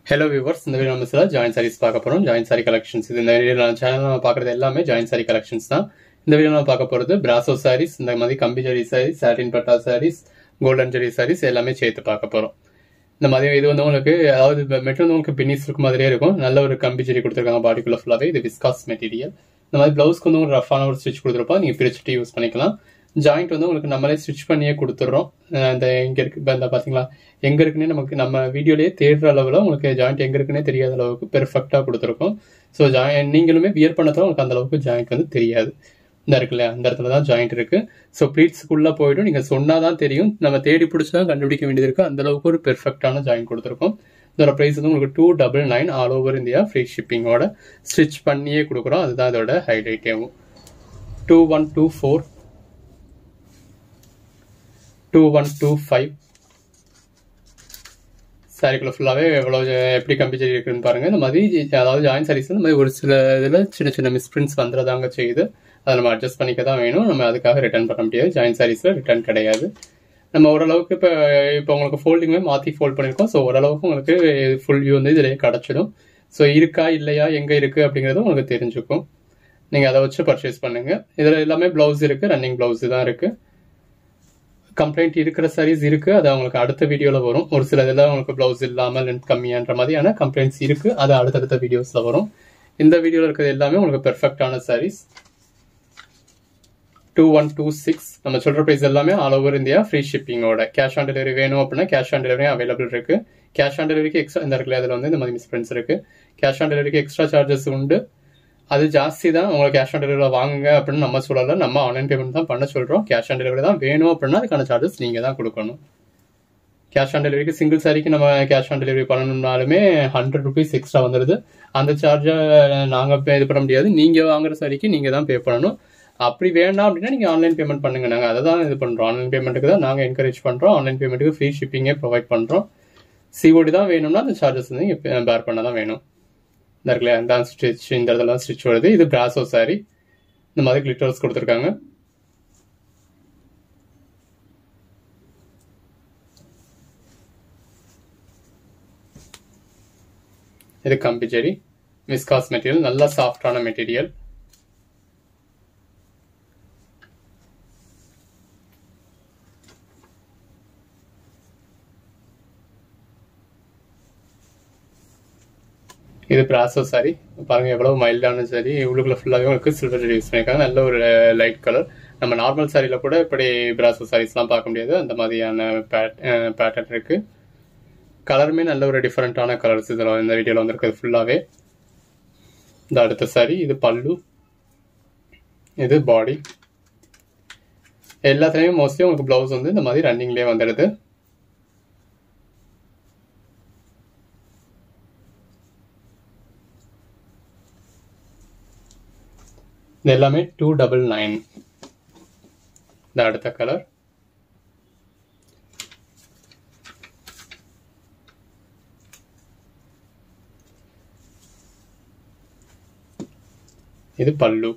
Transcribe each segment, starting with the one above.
hello viewers இந்த video நம்ம சில ஜாயின் சாரீஸ் பார்க்க போறோம் ஜாயின் சாரி கலெக்ஷன்ஸ் இது இந்த வீடியோ நம்ம சேனல் நம்ம பார்க்குறது எல்லாமே ஜாயின் சாரி கலெக்ஷன்ஸ் தான் இந்த வீடியோ நம்ம பார்க்க போறது பிராசோ சாரீஸ் இந்த மாதிரி கம்பி ஜரி சாரீஸ் சாட்டின் பட்டா சாரீஸ் கோல்டன் ஜரி சாரீஸ் எல்லாமே சேர்த்து பார்க்க போறோம் இந்த மாதிரி இது வந்து உங்களுக்கு அதாவது மெட்டல் வந்து உங்களுக்கு பின்னிஸ் இருக்க மாதிரியே இருக்கும் நல்ல ஒரு கம்பி ஜரி கொடுத்துருக்காங்க பாடிக்குள்ள ஃபுல்லாவே இது விஸ்காஸ் மெட்டீரியல் இந்த மாதிரி பிளவுஸ்க்கு வந்து ஒரு ரஃபான ஒரு ஸ்டிச் கொடுத்துருப்போம் நீங்க பிரிச்சுட்டு யூஸ் பண்ணிக்கலாம் ஜாயிண்ட் வந்து உங்களுக்கு நம்மளே ஸ்டிச் பண்ணியே கொடுத்துட்றோம் இந்த எங்க இருக்கு இப்போ இந்த பாத்தீங்களா எங்க இருக்குன்னே நமக்கு நம்ம வீடியோலயே தேடுற அளவுல உங்களுக்கு ஜாயிண்ட் எங்க இருக்குன்னே தெரியாத அளவுக்கு பெர்ஃபெக்டா கொடுத்துருக்கோம் ஸோ ஜாயின் நீங்களுமே வியர் பண்ணதான் உங்களுக்கு அந்த அளவுக்கு ஜாயிண்ட் வந்து தெரியாது இந்த இருக்குல்ல அந்த இடத்துல தான் ஜாயிண்ட் இருக்கு ஸோ ப்ளீட்ஸ்க்குள்ள போயிடும் நீங்க சொன்னாதான் தெரியும் நம்ம தேடி பிடிச்சதான் கண்டுபிடிக்க வேண்டியது இருக்கு அந்த அளவுக்கு ஒரு பெர்ஃபெக்டான ஜாயின் கொடுத்துருக்கோம் இதோட ப்ரைஸ் வந்து உங்களுக்கு two double nine all over India free ஷிப்பிங்கோட ஸ்டிச் பண்ணியே கொடுக்குறோம் அதுதான் இதோட ஹைலைட்டேவும் two one two four two one two five சாரிக்குள்ள ஃபுல்லாகவே எவ்வளோ எப்படி கம்பிச்சரி இருக்குன்னு பாருங்க இந்த மாதிரி அதாவது ஜாயின் சாரீஸ் இந்த மாதிரி ஒரு சில இதில் சின்ன சின்ன மிஸ்பிரிண்ட்ஸ் வந்துறதாங்க செய்யுது அதை நம்ம அட்ஜஸ்ட் பண்ணிக்க தான் வேணும் நம்ம அதுக்காக ரிட்டர்ன் பண்ண முடியாது ஜாயின் சாரீஸில் ரிட்டர்ன் கிடையாது நம்ம ஓரளவுக்கு இப்போ இப்போ உங்களுக்கு ஃபோல்டிங்குமே மாற்றி ஃபோல்ட் பண்ணியிருக்கோம் ஸோ ஓரளவுக்கு உங்களுக்கு ஃபுல் வியூ வந்து இதிலேயே கிடச்சிடும் ஸோ இருக்கா இல்லையா எங்கே இருக்குது அப்படிங்கிறது உங்களுக்கு தெரிஞ்சுக்கும் நீங்கள் அதை வச்சு பர்ச்சேஸ் பண்ணுங்க இதில் எல்லாமே ப்ளவுஸ் இருக்குது ரன்னிங் ப்ளவுஸ் தான் இருக்குது கம்ப்ளைண்ட் இருக்கிற சாரீஸ் இருக்கு அது அவங்களுக்கு அடுத்த வீடியோல வரும் ஒரு சில இதெல்லாம் உங்களுக்கு பிளவுஸ் இல்லாம லென்த் கம்மியான்ற மாதிரியான கம்ப்ளைண்ட்ஸ் இருக்கு அது அடுத்தடுத்த வீடியோஸ்ல வரும் இந்த வீடியோல இருக்கிறது எல்லாமே உங்களுக்கு பெர்ஃபெக்டான saris two one two six நம்ம சொல்ற பிரைஸ் எல்லாமே ஆல் ஓவர் இந்தியா ஃப்ரீ ஷிப்பிங்கோட கேஷ் ஆன் டெலிவரி வேணும் அப்படின்னா கேஷ் ஆன் டெலிவரி அவைலபிள் இருக்கு கேஷ் ஆன் டெலிவரிக்கு எக்ஸ்ட்ரா இந்த இருக்குல்ல அதில் வந்து இந்த மாதிரி மிஸ்பிரிண்ட்ஸ் இருக்கு கேஷ் ஆன் டெலிவரிக்கு எக்ஸ்ட்ரா சார்ஜஸ் உண்டு அது ஜாஸ்தி தான் உங்களுக்கு கேஷ் ஆன் டெலிவரியில் வாங்குங்க அப்படின்னு நம்ம சொல்லல நம்ம ஆன்லைன் பேமெண்ட் தான் பண்ண சொல்றோம் கேஷ் ஆன் டெலிவரி தான் வேணும் அப்படின்னா அதுக்கான சார்ஜஸ் நீங்க தான் கொடுக்கணும் கேஷ் ஆன் டெலிவரிக்கு சிங்கிள் சாரிக்கு நம்ம கேஷ் ஆன் டெலிவரி பண்ணணும்னாலுமே ஹண்ட்ரட் ருபீஸ் எக்ஸ்ட்ரா வந்துடுது அந்த சார்ஜை நாங்கள் இது பண்ண முடியாது நீங்கள் வாங்குற சாரிக்கு நீங்கள் தான் பே பண்ணணும் அப்படி வேண்டாம் அப்படின்னா நீங்கள் ஆன்லைன் பேமெண்ட் பண்ணுங்க நாங்கள் அதை தான் இது பண்ணுறோம் ஆன்லைன் பேமெண்ட்டுக்கு தான் நாங்கள் என்கரேஜ் பண்ணுறோம் ஆன்லைன் பேமெண்ட்டுக்கு ஃப்ரீ ஷிப்பிங்கே ப்ரொவைட் பண்ணுறோம் சிஓடி தான் வேணும்னா அந்த சார்ஜஸ் வந்து நீங்கள் பேர் பண்ண தான் வேணும் இந்த இருக்குல்ல அந்த ஸ்டிச் இந்த இடத்துல ஸ்டிச் வருது இது பிராசோ சாரி இந்த மாதிரி கிளிட்டர்ஸ் கொடுத்துருக்காங்க இது கம்பிச்சேரி விஸ்காஸ் மெட்டீரியல் நல்ல சாஃப்டான மெட்டீரியல் இது பிராசோ சாரி பாருங்க எவ்வளவு மைல்டான சாரி உள்ளுக்குள்ள ஃபுல்லாகவே உங்களுக்கு சில்வர் ஜெரி யூஸ் பண்ணியிருக்காங்க நல்ல ஒரு லைட் கலர் நம்ம நார்மல் சாரியில கூட இப்படி பிராசோ சாரீஸ்லாம் பார்க்க முடியாது அந்த மாதிரியான பேட்டர்ன் இருக்கு கலருமே நல்ல ஒரு டிஃப்ரெண்டான கலர்ஸ் இதில் இந்த வீடியோவில் வந்திருக்கிறது ஃபுல்லாகவே இந்த அடுத்த சாரி இது பல்லு இது பாடி எல்லாத்துலேயுமே மோஸ்ட்லி உங்களுக்கு ப்ளவுஸ் வந்து இந்த மாதிரி ரன்னிங்லேயே வந்துடுது இது எல்லாமே டூ டபுள் நைன் இந்த அடுத்த கலர் இது பல்லு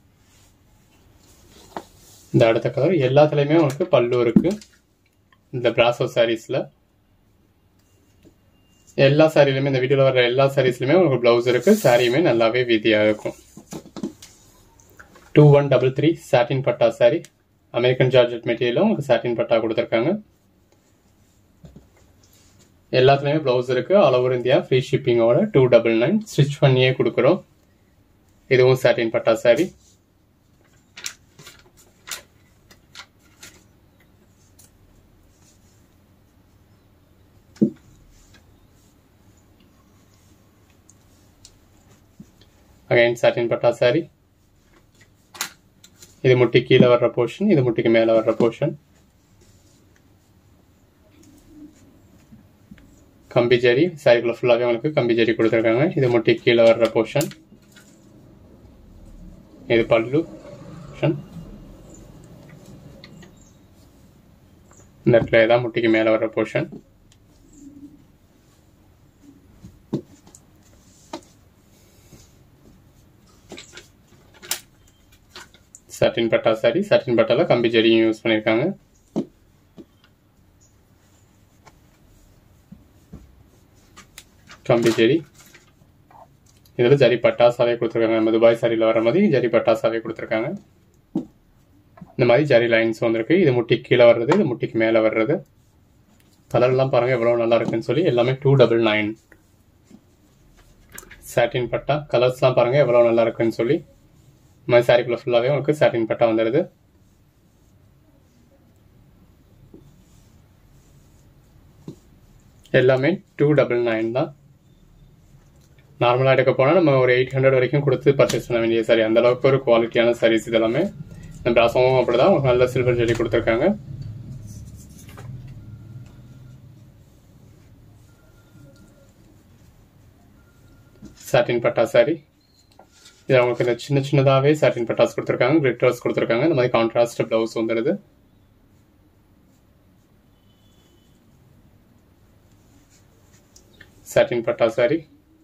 இந்த அடுத்த கலர் எல்லாத்துலயுமே உங்களுக்கு பல்லு இருக்கு இந்த பிராசோ சாரீஸ்ல எல்லா சாரிலுமே இந்த வீடியோல வர எல்லா சாரீஸ்லயுமே உங்களுக்கு பிளவுஸ் இருக்கு சாரியுமே நல்லாவே வீதியா இருக்கும் two one double three satin பட்டா சாரி அமெரிக்கன் ஜார்ஜெட் மெட்டீரியலும் உங்களுக்கு சாட்டின் பட்டா கொடுத்துருக்காங்க எல்லாத்துலேயுமே ப்ளவுஸ் இருக்கு ஆல் ஓவர் இந்தியா ஃப்ரீ ஷிப்பிங்கோட டூ டபுள் நைன் ஸ்டிச் பண்ணியே கொடுக்குறோம் இதுவும் சாட்டின் பட்டா சாரி அகைன் சாட்டின் பட்டா சாரி இது முட்டி கீழே வர்ற போர்ஷன் இது முட்டிக்கு மேலே வர்ற போர்ஷன் கம்பி ஜரி சாரிக்குள்ள ஃபுல்லாகவே உங்களுக்கு கம்பி ஜரி கொடுத்துருக்காங்க இது முட்டி கீழே வர்ற போர்ஷன் இது பல்லு இந்த இடத்துல தான் முட்டிக்கு மேலே வர்ற போர்ஷன் சட்டின் பட்டா சாரி சட்டின் பட்டால கம்பி ஜரியும் யூஸ் பண்ணியிருக்காங்க கம்பி ஜெரி இதில் ஜரி பட்டாசாவே கொடுத்துருக்காங்க நம்ம துபாய் சாரியில் வர மாதிரி ஜரி பட்டாசாவே கொடுத்துருக்காங்க இந்த மாதிரி ஜரி லைன்ஸ் வந்திருக்கு இது முட்டிக்கு கீழே வர்றது இது முட்டிக்கு மேலே வர்றது கலர்லாம் பாருங்க எவ்வளோ நல்லா இருக்குன்னு சொல்லி எல்லாமே டூ டபுள் நைன் சாட்டின் பட்டா கலர்ஸ்லாம் பாருங்க எவ்வளோ நல்லா இருக்குன்னு சொல்லி இந்த மாதிரி சாரிக்குள்ள ஃபுல்லாகவே உங்களுக்கு சாட்டின் பட்டா வந்துடுது எல்லாமே டூ டபுள் நைன் தான் நார்மலாக எடுக்க போனால் நம்ம ஒரு எயிட் ஹண்ட்ரட் வரைக்கும் கொடுத்து பர்ச்சேஸ் பண்ண வேண்டிய சாரி அந்த அளவுக்கு ஒரு குவாலிட்டியான சாரீஸ் இதெல்லாமே இந்த பிராசமும் அப்படிதான் உங்களுக்கு நல்ல சில்வர் ஜெல்லி கொடுத்துருக்காங்க சாட்டின் பட்டா சாரி இது அவங்களுக்கு இந்த சின்ன சின்னதாகவே சாட்டின் பட்டாஸ் கொடுத்துருக்காங்க கிளிட்டர்ஸ் கொடுத்துருக்காங்க இந்த மாதிரி கான்ட்ராஸ்ட் ப்ளவுஸ் வந்துடுது சாட்டின் பட்டா சாரி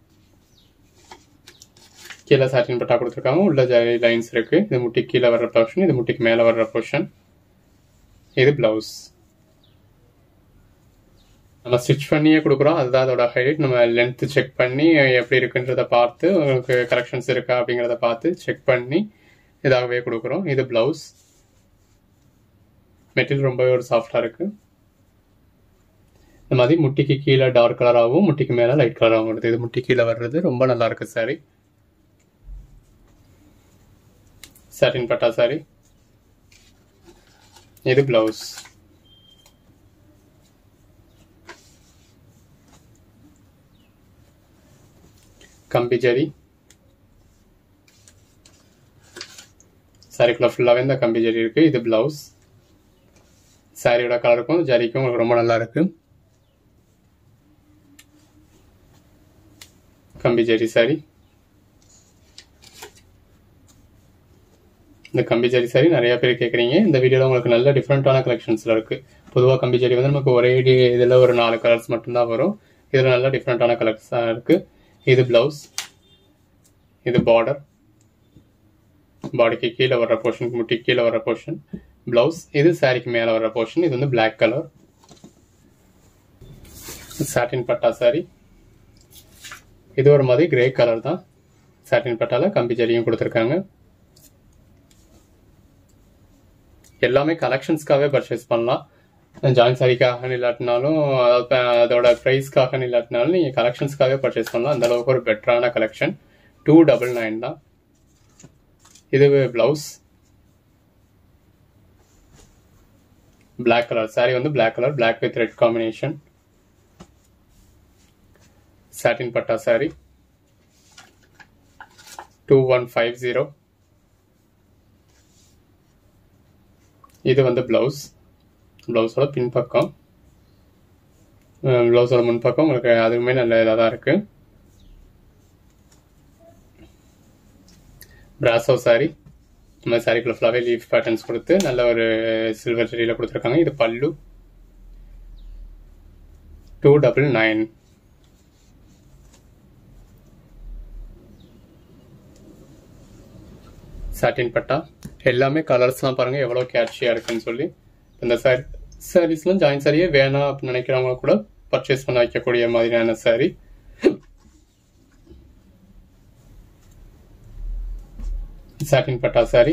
கீழே சாட்டின் பட்டா கொடுத்துருக்காங்க உள்ள ஜரி லைன்ஸ் இருக்கு இது முட்டிக்கு கீழே வர்ற போர்ஷன் இது முட்டிக்கு மேலே வர்ற போர்ஷன் இது பிளவுஸ் நம்ம ஸ்டிச் பண்ணியே கொடுக்குறோம் அதுதான் அதோட ஹைலைட் நம்ம லென்த் செக் பண்ணி எப்படி இருக்குன்றத பார்த்து உங்களுக்கு கரெக்ஷன்ஸ் இருக்கா அப்படிங்கிறத பார்த்து செக் பண்ணி இதாகவே கொடுக்குறோம் இது பிளவுஸ் மெட்டீரியல் ரொம்பவே ஒரு சாஃப்டாக இருக்கு இந்த மாதிரி முட்டிக்கு கீழே டார்க் கலராகவும் முட்டிக்கு மேலே லைட் கலராகவும் வருது இது முட்டி கீழே வர்றது ரொம்ப நல்லா இருக்கு சாரி சாட்டின் பட்டா சாரி இது பிளவுஸ் கம்பி ஜரி சாரிக்குள்ள ஃபுல்லாகவே இந்த கம்பி ஜரி இருக்கு இது பிளவுஸ் சாரியோட கலருக்கும் ஜரிக்கும் உங்களுக்கு ரொம்ப நல்லா இருக்கு கம்பி ஜரி சாரி இந்த கம்பி ஜரி சாரி நிறைய பேர் கேட்குறீங்க இந்த வீடியோவில் உங்களுக்கு நல்ல டிஃப்ரெண்ட்டான கலெக்ஷன்ஸில் இருக்கு பொதுவாக கம்பி ஜரி வந்து நமக்கு ஒரே இதில் ஒரு நாலு கலர்ஸ் மட்டும்தான் வரும் இதில் நல்ல டிஃப்ரெண்ட்டான கலர்ஸாக இருக்கு இது பிளவுஸ் இது பார்டர் பாடிக்கு கீழே வர்ற போர்ஷன் முட்டி கீழே வர்ற போர்ஷன் பிளவுஸ் இது சாரிக்கு மேலே வர்ற போர்ஷன் இது வந்து பிளாக் கலர் சாட்டின் பட்டா சாரி இது ஒரு மாதிரி கிரே கலர் தான் சாட்டின் பட்டால கம்பி ஜரியும் கொடுத்துருக்காங்க எல்லாமே கலெக்ஷன்ஸ்க்காகவே பர்ச்சேஸ் பண்ணலாம் ஜாயின் சாரிக்காக இல்லாட்டினாலும் அதோட ப்ரைஸ்க்காக இல்லாட்டினாலும் நீங்கள் கலெக்ஷன்ஸ்க்காகவே பர்ச்சேஸ் பண்ணலாம் அந்த அளவுக்கு ஒரு பெட்டரான கலெக்ஷன் டூ டபுள் நைன் தான் இது பிளவுஸ் பிளாக் கலர் சாரி வந்து black colour black with red combination satin பட்டா sari two one five zero இது வந்து பிளவுஸ் பிளவுஸோட பின்பக்கம் பிளவுஸோட முன்பக்கம் உங்களுக்கு அதுவுமே நல்ல இதாக தான் இருக்கு பிராசோ சாரி இந்த மாதிரி சாரிக்குள்ள ஃபுல்லாகவே லீஃப் பேட்டர்ன்ஸ் கொடுத்து நல்ல ஒரு சில்வர் ஜெரியில் கொடுத்துருக்காங்க இது பல்லு டூ டபுள் நைன் சாட்டின் பட்டா எல்லாமே கலர்ஸ்லாம் பாருங்க எவ்வளோ கேட்சியாக இருக்குன்னு சொல்லி இந்த சாரி சாரீஸ்லாம் ஜாயின் சாரியே வேணாம் அப்படின்னு நினைக்கிறவங்க கூட பர்ச்சேஸ் பண்ண வைக்கக்கூடிய மாதிரியான சாரி சாட்டின் பட்டா சாரி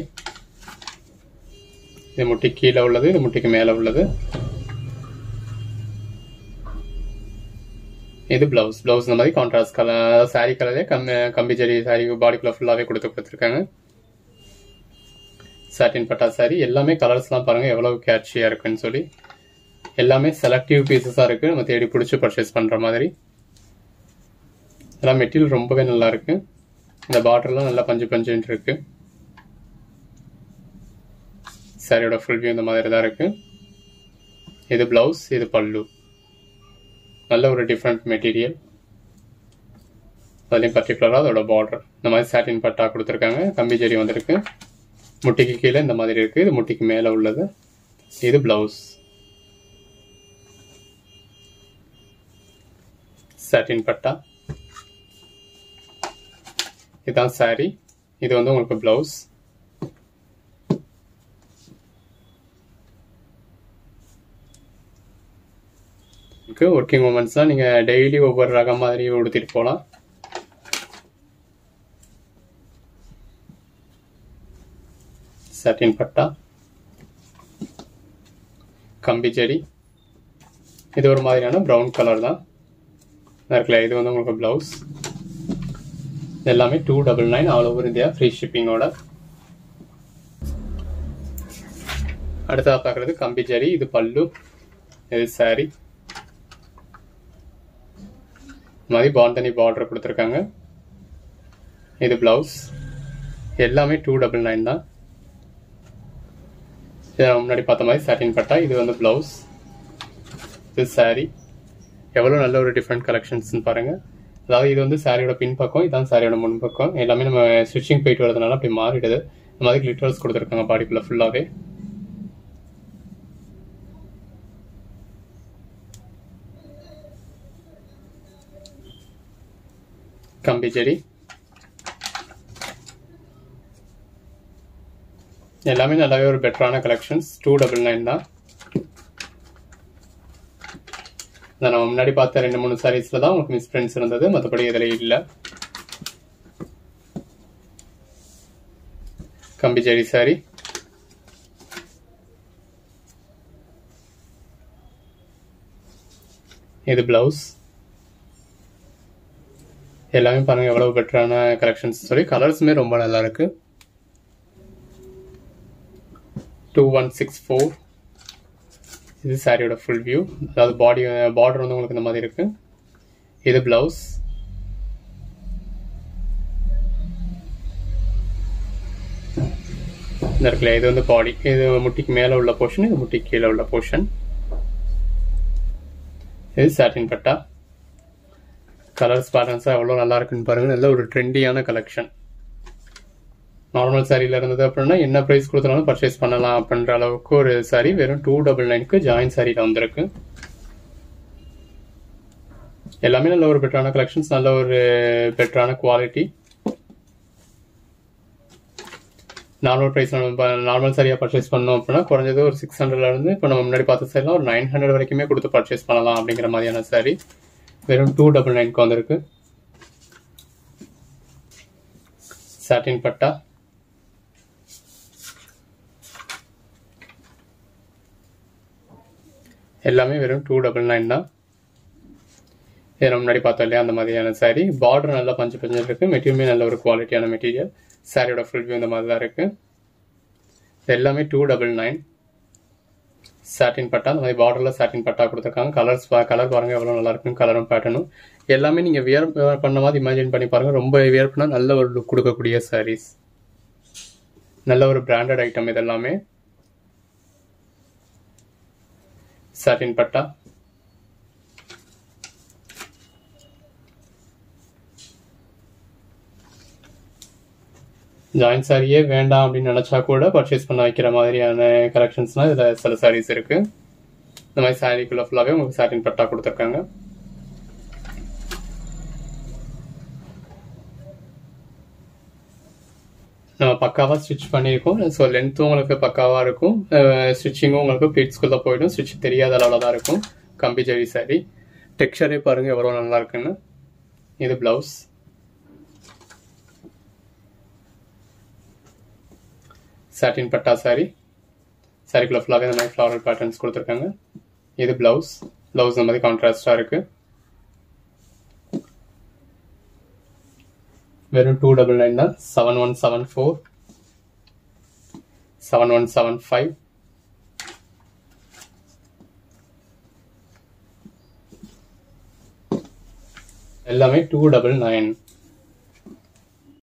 இது முட்டி கீழே உள்ளது இது முட்டிக்கு மேலே உள்ளது இது பிளவுஸ் பிளவுஸ் இந்த மாதிரி கான்ட்ராஸ்ட் கலர் சாரி கலரே கம்மி கம்பி ஜரி சாரி பாடிக்குள்ள ஃபுல்லாகவே கொடுத்து கொடுத்துருக்காங்க சாட்டின் பட்டா சாரி எல்லாமே கலர்ஸ்லாம் பாருங்க எவ்வளவு கேட்சியாக இருக்குன்னு சொல்லி எல்லாமே செலக்டிவ் பீசஸாக இருக்கு நம்ம தேடி பிடிச்சி பர்ச்சேஸ் பண்ணுற மாதிரி எல்லாம் மெட்டீரியல் ரொம்பவே நல்லா இருக்கு இந்த பார்டர்லாம் நல்லா பஞ்சு பஞ்சுன்ட்டு இருக்கு சாரியோட ஃபுல் வியூ இந்த மாதிரி தான் இருக்கு இது பிளவுஸ் இது பல்லு நல்ல ஒரு டிஃப்ரெண்ட் மெட்டீரியல் அதுலேயும் பர்டிகுலராக அதோட பார்டர் இந்த மாதிரி சாட்டின் பட்டா கொடுத்துருக்காங்க கம்பி ஜெரி வந்திருக்கு முட்டிக்கு கீழே இந்த மாதிரி இருக்கு இது முட்டிக்கு மேலே உள்ளது இது பிளவுஸ் சாட்டின் பட்டா இதுதான் சாரி இது வந்து உங்களுக்கு பிளவுஸ் இருக்கு ஒர்க்கிங் உமன்ஸ் தான் நீங்க டெய்லி ஒவ்வொரு ரகம் மாதிரி உடுத்திட்டு போகலாம் சட்டின் பட்டா கம்பி செடி இது ஒரு மாதிரியான ப்ரௌன் கலர் தான் இருக்குல்ல இது வந்து உங்களுக்கு ப்ளவுஸ் எல்லாமே two double nine all over India free ஷிப்பிங்கோட அடுத்ததாக பார்க்குறது கம்பி ஜரி இது பல்லு இது சாரி இந்த மாதிரி பாண்டனி பார்டர் கொடுத்துருக்காங்க இது பிளவுஸ் எல்லாமே டூ டபுள் நைன் தான் இதை முன்னாடி பார்த்த மாதிரி சாட்டின் பட்டா இது வந்து பிளவுஸ் இது சாரி எவ்வளோ நல்ல ஒரு டிஃப்ரெண்ட் கலெக்ஷன்ஸ்னு பாருங்க அதாவது இது வந்து சாரியோட பின்பக்கம் இதான் சாரியோட முன்பக்கம் எல்லாமே நம்ம ஸ்டிச்சிங் போயிட்டு வரதுனால அப்படி மாறிடுது இந்த மாதிரி கிளிட்டர்ஸ் கொடுத்துருக்காங்க பாடிக்குள்ள ஃபுல்லாகவே கம்பி செடி எல்லாமே நல்லாவே ஒரு பெட்டரான கலெக்ஷன்ஸ் டூ டபுள் நைன் தான் இதை நம்ம முன்னாடி பார்த்த ரெண்டு மூணு சாரீஸ்ல தான் உங்களுக்கு மிஸ் பிரிண்ட்ஸ் இருந்தது மற்றபடி இதில் இல்லை கம்பி செடி சாரி இது பிளவுஸ் எல்லாமே பாருங்க எவ்வளவு பெட்டரான கலெக்ஷன்ஸ் சொல்லி கலர்ஸுமே ரொம்ப நல்லா இருக்கு டூ ஒன் சிக்ஸ் ஃபோர் இது சாரியோட ஃபுல் வியூ அதாவது பாடி பார்டர் வந்து உங்களுக்கு இந்த மாதிரி இருக்கு இது பிளவுஸ் இந்த இருக்குல்ல இது வந்து பாடி இது முட்டிக்கு மேல உள்ள போர்ஷன் இது முட்டிக்கு கீழே உள்ள போர்ஷன் இது சாட்டின் பட்டா கலர்ஸ் பேட்டர்ன்ஸ் எவ்வளோ நல்லா இருக்குன்னு பாருங்க நல்ல ஒரு ட்ரெண்டியான கலெக்ஷன் நார்மல் சாரியில் இருந்தது அப்படின்னா என்ன ப்ரைஸ் கொடுத்தாலும் பர்ச்சேஸ் பண்ணலாம் அப்படின்ற அளவுக்கு ஒரு சாரி வெறும் டூ டபுள் நைனுக்கு ஜாயின் சாரியில் வந்திருக்கு எல்லாமே நல்ல ஒரு பெட்டரான கலெக்ஷன்ஸ் நல்ல ஒரு பெட்டரான குவாலிட்டி நார்மல் ப்ரைஸ் நம்ம நார்மல் சாரியாக பர்ச்சேஸ் பண்ணோம் அப்படின்னா குறைஞ்சது ஒரு சிக்ஸ் ஹண்ட்ரட்ல இருந்து இப்போ நம்ம முன்னாடி பார்த்த சாரிலாம் ஒரு நைன் ஹண்ட்ரட் வரைக்குமே கொடுத்து பர்ச்சேஸ் பண்ணலாம் அப்படிங்கிற மாதிரியான சாரி வெறும் டூ டபுள் நைனுக்கு வந்திருக்கு சாட்டின் பட்டா எல்லாமே வெறும் டூ டபுள் நைன் தான் இதை நம்ம முன்னாடி பார்த்தோம் இல்லையா அந்த மாதிரியான சாரி பார்டர் நல்லா பஞ்சு பஞ்சு இருக்கு மெட்டீரியலுமே நல்ல ஒரு குவாலிட்டியான மெட்டீரியல் சாரியோட ஃபுல் வியூ இந்த மாதிரி தான் இருக்கு இது எல்லாமே டூ டபுள் நைன் சாட்டின் பட்டா அந்த மாதிரி பார்டரில் சாட்டின் பட்டா கொடுத்துருக்காங்க கலர்ஸ் கலர் பாருங்க எவ்வளோ நல்லா இருக்கும் கலரும் பேட்டர்னும் எல்லாமே நீங்கள் வியர் பண்ண மாதிரி இமேஜின் பண்ணி பாருங்க ரொம்ப வியர் பண்ணால் நல்ல ஒரு லுக் கொடுக்கக்கூடிய சாரீஸ் நல்ல ஒரு பிராண்டட் ஐட்டம் இதெல்லாமே சாட்டின் பட்டா ஜாயின் சாரியே வேண்டாம் அப்படின்னு நினைச்சா கூட பர்ச்சேஸ் பண்ண வைக்கிற மாதிரியான கலெக்ஷன்ஸ்லாம் இதில் சில சாரீஸ் இருக்கு இந்த மாதிரி சாரிக்குள்ள ஃபுல்லாகவே உங்களுக்கு சாட்டின் பட்டா கொடுத்துருக்காங்க நம்ம பக்காவாக ஸ்டிச் பண்ணியிருக்கோம் ஸோ லென்த்தும் உங்களுக்கு பக்காவாக இருக்கும் ஸ்டிச்சிங்கும் உங்களுக்கு ப்ளீட்ஸ்குள்ளே போயிடும் ஸ்டிச் தெரியாத அளவில் தான் இருக்கும் கம்பி ஜரி சாரி டெக்ஸ்சரே பாருங்கள் எவ்வளோ நல்லா இருக்குன்னு இது ப்ளவுஸ் சாட்டின் பட்டா சாரி சாரிக்குள்ள ஃபுல்லாகவே இந்த மாதிரி ஃப்ளாரல் பேட்டர்ன்ஸ் கொடுத்துருக்காங்க இது பிளவுஸ் பிளவுஸ் இந்த மாதிரி கான்ட்ராஸ்டாக இருக்கு வெறும் டூ டபுள் நைன் தான் seven one seven four seven one seven five எல்லாமே டூ டபுள் நைன்